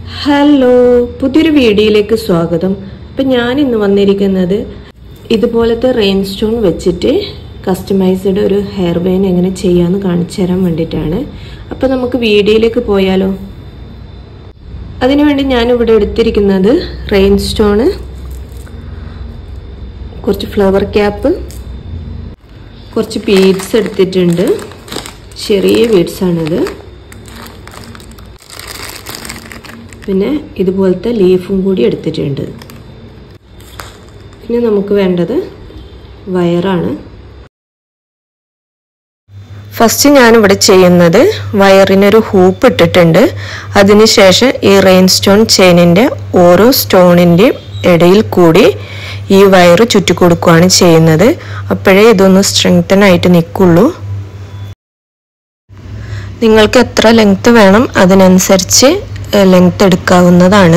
hello പുതിയൊരു വീഡിയോയിലേക്ക് സ്വാഗതം അപ്പം ഞാൻ ഇന്ന് വന്നിരിക്കുന്നത് ഇതുപോലത്തെ റെയിൻ സ്റ്റോൺ വെച്ചിട്ട് കസ്റ്റമൈസ്ഡ് ഒരു ഹെയർ വെയിൻ എങ്ങനെ ചെയ്യാമെന്ന് കാണിച്ചു തരാൻ വേണ്ടിയിട്ടാണ് അപ്പം നമുക്ക് വീഡിയോയിലേക്ക് പോയാലോ അതിനുവേണ്ടി ഞാനിവിടെ എടുത്തിരിക്കുന്നത് റെയിൻ സ്റ്റോണ് കുറച്ച് ഫ്ലവർ ക്യാപ്പ് കുറച്ച് ബീഡ്സ് എടുത്തിട്ടുണ്ട് ചെറിയ ബീഡ്സാണിത് പിന്നെ ഇതുപോലത്തെ ലീഫും കൂടി എടുത്തിട്ടുണ്ട് പിന്നെ നമുക്ക് വേണ്ടത് വയറാണ് ഫസ്റ്റ് ഞാനിവിടെ ചെയ്യുന്നത് വയറിനൊരു ഹൂപ്പ് ഇട്ടിട്ടുണ്ട് അതിനുശേഷം ഈ റെയിൻ സ്റ്റോൺ ചെയിനിൻ്റെ ഓരോ സ്റ്റോണിൻ്റെയും ഇടയിൽ കൂടി ഈ വയറ് ചുറ്റിക്കൊടുക്കുകയാണ് ചെയ്യുന്നത് അപ്പോഴേ ഇതൊന്ന് സ്ട്രെങ്തൻ ആയിട്ട് നിൽക്കുള്ളൂ നിങ്ങൾക്ക് എത്ര ലെങ്ത് വേണം അതിനനുസരിച്ച് ലെങ്ത് എടുക്കാവുന്നതാണ്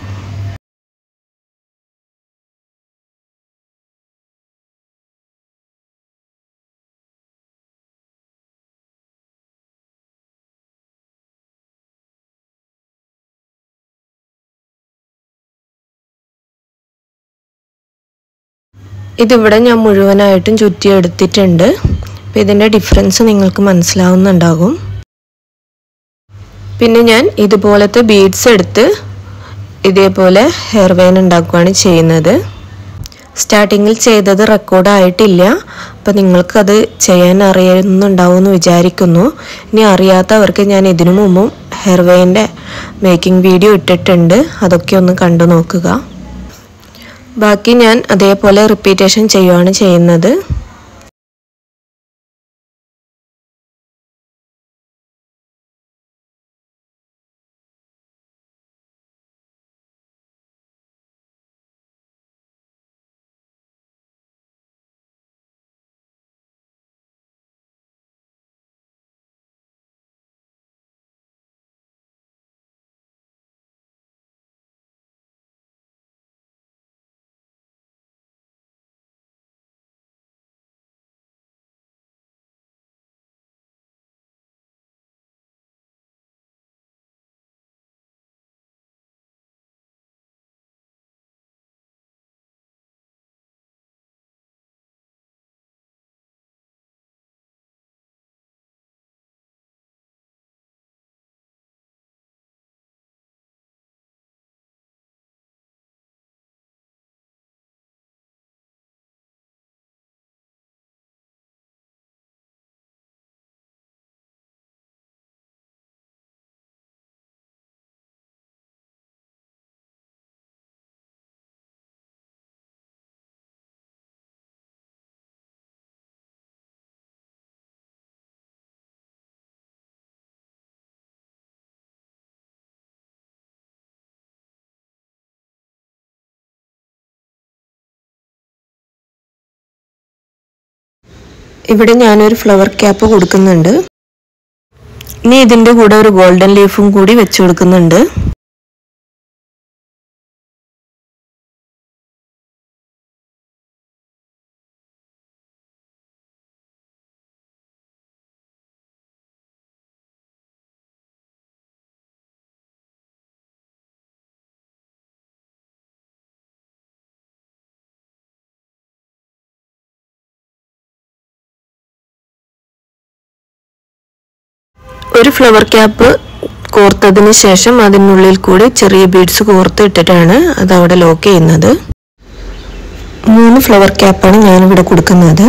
ഇതിവിടെ ഞാൻ മുഴുവനായിട്ടും ചുറ്റിയെടുത്തിട്ടുണ്ട് അപ്പം ഇതിൻ്റെ ഡിഫറൻസ് നിങ്ങൾക്ക് മനസ്സിലാവുന്നുണ്ടാകും പിന്നെ ഞാൻ ഇതുപോലത്തെ ബീഡ്സ് എടുത്ത് ഇതേപോലെ ഹെയർ വെയിൻ ഉണ്ടാക്കുകയാണ് ചെയ്യുന്നത് സ്റ്റാർട്ടിങ്ങിൽ ചെയ്തത് റെക്കോർഡ് ആയിട്ടില്ല അപ്പം നിങ്ങൾക്കത് ചെയ്യാൻ അറിയുന്നുണ്ടാവും എന്ന് വിചാരിക്കുന്നു ഇനി അറിയാത്തവർക്ക് ഞാൻ ഇതിനു മുമ്പും ഹെയർ വെയിൻ്റെ മേക്കിംഗ് വീഡിയോ ഇട്ടിട്ടുണ്ട് അതൊക്കെ ഒന്ന് കണ്ടു നോക്കുക ബാക്കി ഞാൻ അതേപോലെ റിപ്പീറ്റേഷൻ ചെയ്യുകയാണ് ചെയ്യുന്നത് ഇവിടെ ഞാനൊരു ഫ്ലവർ ക്യാപ്പ് കൊടുക്കുന്നുണ്ട് ഇനി ഇതിൻ്റെ കൂടെ ഒരു ഗോൾഡൻ ലീഫും കൂടി വെച്ച് കൊടുക്കുന്നുണ്ട് ഒരു ഫ്ലവർ ക്യാപ്പ് കോർത്തതിന് ശേഷം അതിനുള്ളിൽ കൂടി ചെറിയ ബീഡ്സ് കോർത്ത് ഇട്ടിട്ടാണ് അത് അവിടെ ലോക്ക് ചെയ്യുന്നത് മൂന്ന് ഫ്ലവർ ക്യാപ്പാണ് ഞാനിവിടെ കൊടുക്കുന്നത്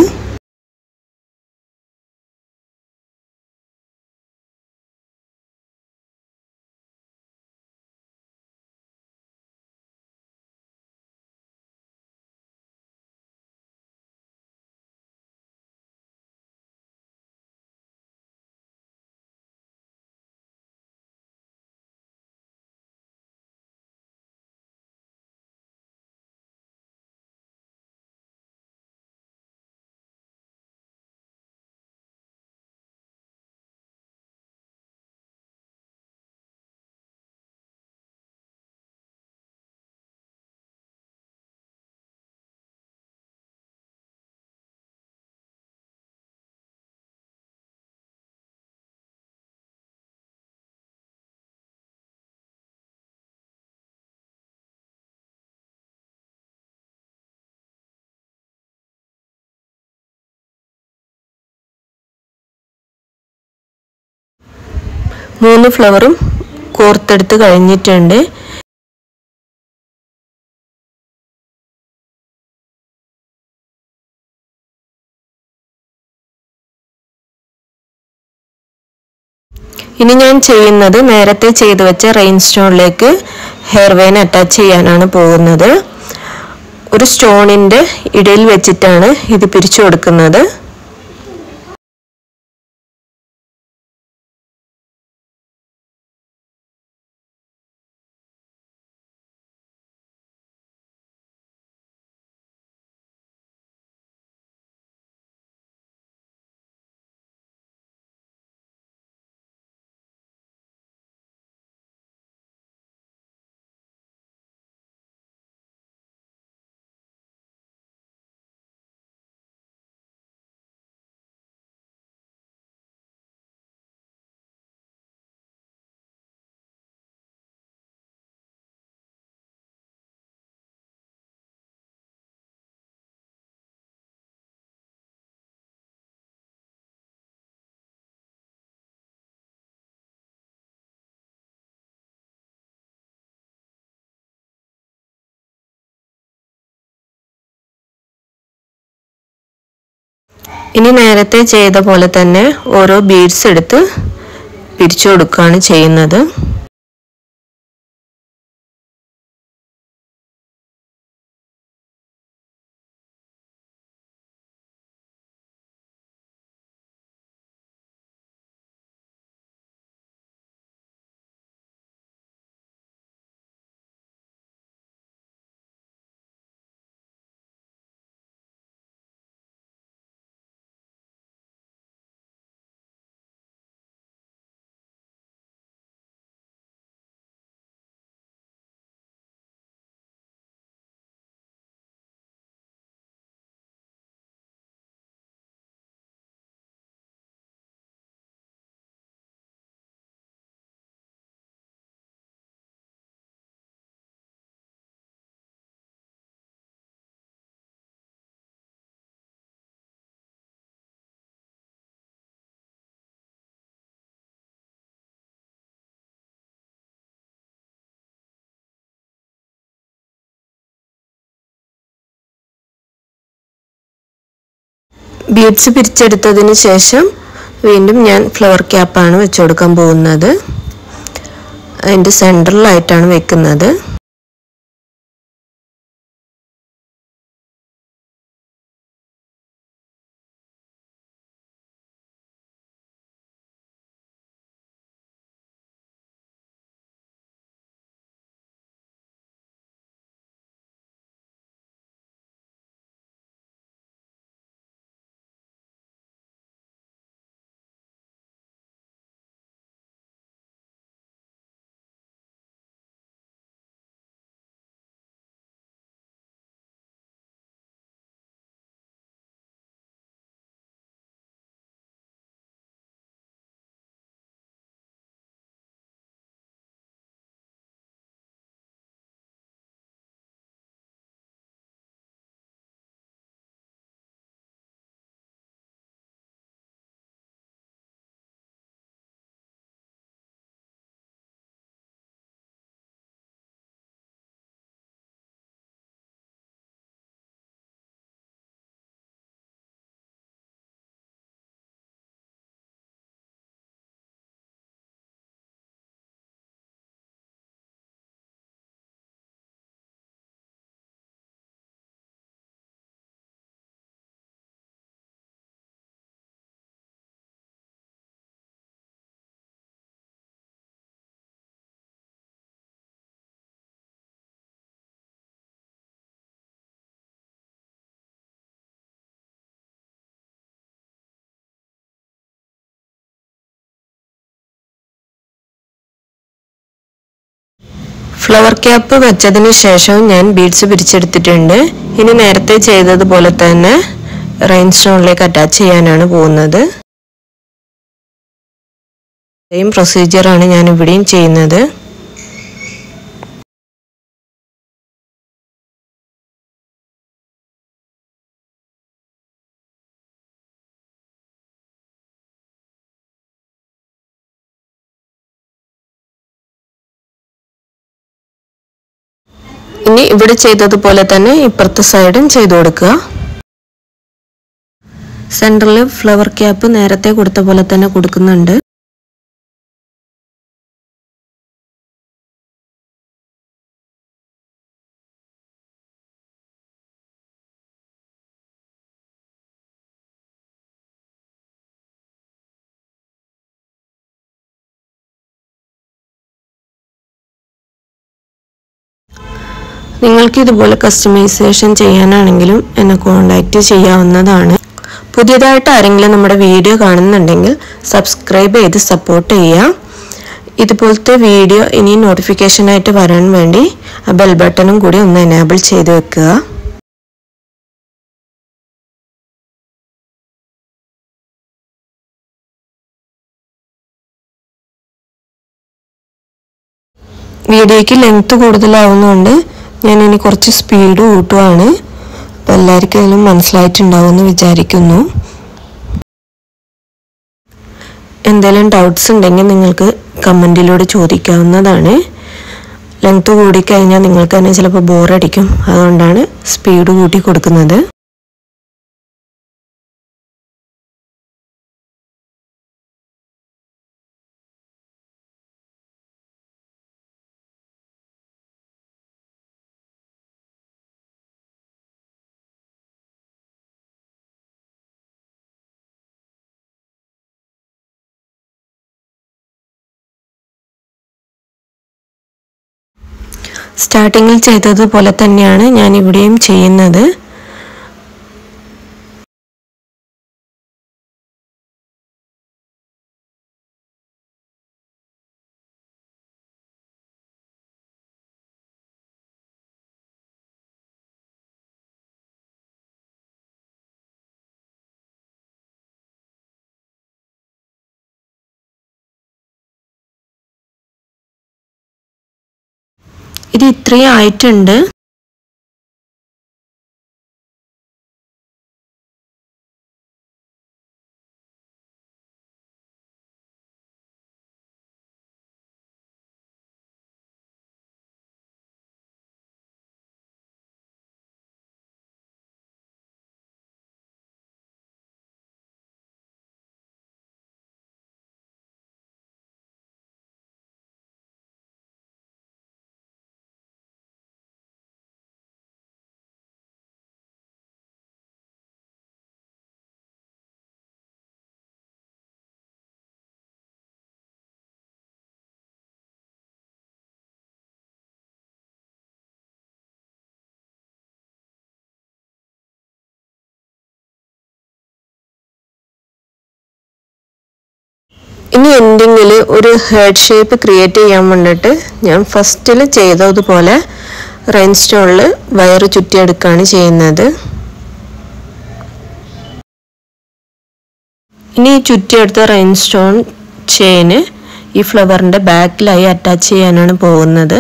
മൂന്ന് ഫ്ലവറും കോർത്തെടുത്ത് കഴിഞ്ഞിട്ടുണ്ട് ഇനി ഞാൻ ചെയ്യുന്നത് നേരത്തെ ചെയ്തു വെച്ച റെയിൻ സ്റ്റോണിലേക്ക് ഹെയർ വെയിൻ അറ്റാച്ച് ചെയ്യാനാണ് പോകുന്നത് ഒരു സ്റ്റോണിൻ്റെ ഇടയിൽ വെച്ചിട്ടാണ് ഇത് പിരിച്ചു കൊടുക്കുന്നത് ഇനി നേരത്തെ ചെയ്ത പോലെ തന്നെ ഓരോ ബീഡ്സ് എടുത്ത് പിരിച്ചു കൊടുക്കുകയാണ് ചെയ്യുന്നത് ബീഡ്സ് പിരിച്ചെടുത്തതിന് ശേഷം വീണ്ടും ഞാൻ ഫ്ലവർ ക്യാപ്പാണ് വെച്ചു കൊടുക്കാൻ പോകുന്നത് അതിൻ്റെ സെൻറ്ററിലായിട്ടാണ് വെക്കുന്നത് ഫ്ലവർ ക്യാപ്പ് വെച്ചതിന് ശേഷം ഞാൻ ബീഡ്സ് പിരിച്ചെടുത്തിട്ടുണ്ട് ഇനി നേരത്തെ ചെയ്തതുപോലെ തന്നെ റെയിൻ സ്റ്റോണിലേക്ക് അറ്റാച്ച് ചെയ്യാനാണ് പോകുന്നത് സെയിം പ്രൊസീജിയറാണ് ഞാൻ ഇവിടെയും ചെയ്യുന്നത് ഇനി ഇവിടെ ചെയ്തതുപോലെ തന്നെ ഇപ്പുറത്തെ സൈഡും ചെയ്തു കൊടുക്കുക സെൻറ്ററിൽ ഫ്ലവർ ക്യാപ്പ് നേരത്തെ കൊടുത്ത പോലെ തന്നെ കൊടുക്കുന്നുണ്ട് നിങ്ങൾക്ക് ഇതുപോലെ കസ്റ്റമൈസേഷൻ ചെയ്യാനാണെങ്കിലും എന്നെ കോൺടാക്റ്റ് ചെയ്യാവുന്നതാണ് പുതിയതായിട്ട് ആരെങ്കിലും നമ്മുടെ വീഡിയോ കാണുന്നുണ്ടെങ്കിൽ സബ്സ്ക്രൈബ് ചെയ്ത് സപ്പോർട്ട് ചെയ്യുക ഇതുപോലത്തെ വീഡിയോ ഇനി നോട്ടിഫിക്കേഷനായിട്ട് വരാൻ വേണ്ടി ആ ബെൽ ബട്ടണും കൂടി ഒന്ന് എനേബിൾ ചെയ്ത് വെക്കുക വീഡിയോയ്ക്ക് ലെങ്ത് കൂടുതലാവുന്നതുകൊണ്ട് ഞാൻ ഇനി കുറച്ച് സ്പീഡ് കൂട്ടുവാണ് അപ്പോൾ എല്ലാവർക്കും അതിലും മനസ്സിലായിട്ടുണ്ടാവുമെന്ന് വിചാരിക്കുന്നു എന്തെങ്കിലും ഡൗട്ട്സ് ഉണ്ടെങ്കിൽ നിങ്ങൾക്ക് കമൻറ്റിലൂടെ ചോദിക്കാവുന്നതാണ് ലെങ്ത് കൂടിക്കഴിഞ്ഞാൽ നിങ്ങൾക്ക് തന്നെ ചിലപ്പോൾ ബോറടിക്കും അതുകൊണ്ടാണ് സ്പീഡ് കൂട്ടി കൊടുക്കുന്നത് സ്റ്റാർട്ടിങ്ങിൽ ചെയ്തതുപോലെ തന്നെയാണ് ഞാൻ ഇവിടെയും ചെയ്യുന്നത് ഇത് ഇത്രയും ആയിട്ടുണ്ട് ഇനി എൻഡിങ്ങിൽ ഒരു ഹെഡ് ഷേപ്പ് ക്രിയേറ്റ് ചെയ്യാൻ വേണ്ടിയിട്ട് ഞാൻ ഫസ്റ്റിൽ ചെയ്തതുപോലെ റെയിൻ സ്റ്റോണിൽ വയറ് ചുറ്റിയെടുക്കുകയാണ് ചെയ്യുന്നത് ഇനി ഈ ചുറ്റിയെടുത്ത റെയിൻ സ്റ്റോൺ ചെയിന് ഈ ഫ്ലവറിൻ്റെ ബാക്കിലായി അറ്റാച്ച് ചെയ്യാനാണ് പോകുന്നത്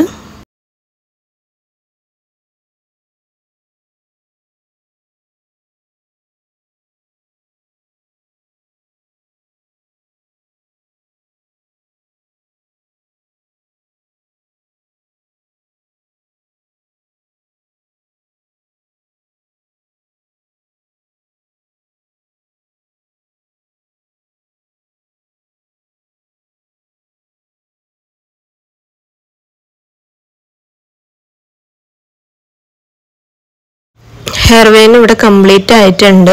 ഹെയർ വെയിൻ ഇവിടെ കംപ്ലീറ്റ് ആയിട്ടുണ്ട്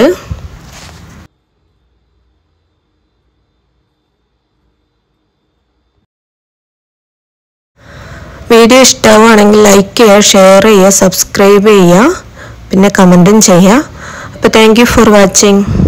വീഡിയോ ഇഷ്ടമാവുകയാണെങ്കിൽ ലൈക്ക് ചെയ്യുക ഷെയർ ചെയ്യുക സബ്സ്ക്രൈബ് ചെയ്യുക പിന്നെ കമൻറ്റും ചെയ്യുക അപ്പോൾ താങ്ക് യു ഫോർ വാച്ചിങ്